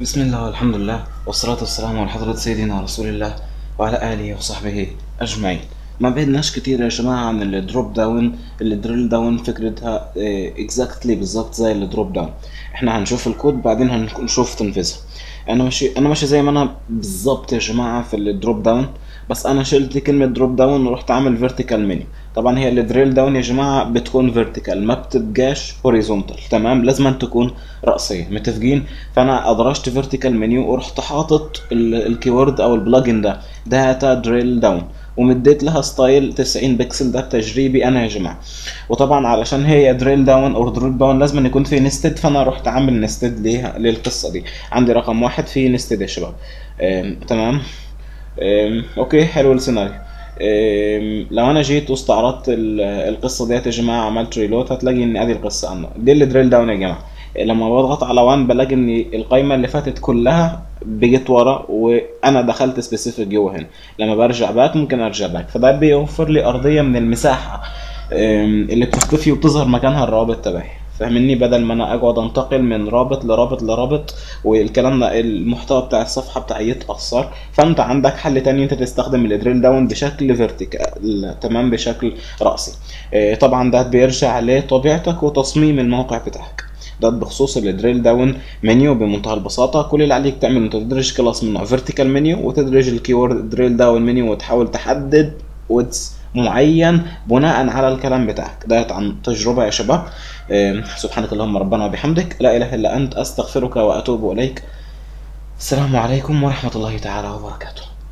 بسم الله والحمد لله والصلاة والسلام على حضرة سيدنا رسول الله وعلى آله وصحبه أجمعين ما بدناش كتير يا جماعة عن الدروب داون الدريل داون فكرتها اكزاكتلي بالظبط زي الدروب داون احنا هنشوف الكود بعدين هنشوف تنفيذها انا ماشي انا ماشي زي ما انا بالظبط يا جماعة في الدروب داون بس انا شلت كلمة دروب داون ورحت عامل فيرتيكال منيو طبعا هي الدريل داون يا جماعة بتكون فيرتيكال ما بتبقاش هوريزونتال تمام لازم أن تكون رأسية متفقين فانا ادرجت فيرتيكال منيو ورحت حاطط الكيورد او البلجن ده داتا دريل داون ومديت لها ستايل 90 بكسل ده تجريبي انا يا جماعه وطبعا علشان هي دريل داون او دريل داون لازم أن يكون في نستد فانا رحت عامل نستد ليها للقصه دي عندي رقم واحد في نستد يا شباب آم، تمام آم، اوكي حلو السيناريو آم، لو انا جيت واستعرضت ال- القصه ديت يا جماعه عملت ريلوت هتلاقي ان ادي القصه عنه دي اللي دريل داون يا جماعه لما بضغط على وان بلاقي ان القايمه اللي فاتت كلها بقت ورا وانا دخلت سبيسيفيك جوه هنا لما برجع باك ممكن ارجع باك فده بيوفر لي ارضيه من المساحه أم، اللي بتختفي وبتظهر مكانها الروابط تبعي فاهمني بدل ما انا اقعد انتقل من رابط لرابط لرابط والكلام ده المحتوى بتاع الصفحه بتاعي يتاثر فانت عندك حل تاني انت تستخدم الدريل داون بشكل فيرتيكال تمام بشكل راسي أه، طبعا ده بيرجع لطبيعتك وتصميم الموقع بتاعك ده بخصوص الدريل داون منيو بمنتهى البساطه كل اللي عليك تعمله انت تدرج كلاس من فيرتيكال منيو وتدرج الكيورد دريل داون منيو وتحاول تحدد ويدز معين بناء على الكلام بتاعك ده عن تجربه يا شباب آم، سبحانك اللهم ربنا وبحمدك لا اله الا انت استغفرك واتوب اليك السلام عليكم ورحمه الله تعالى وبركاته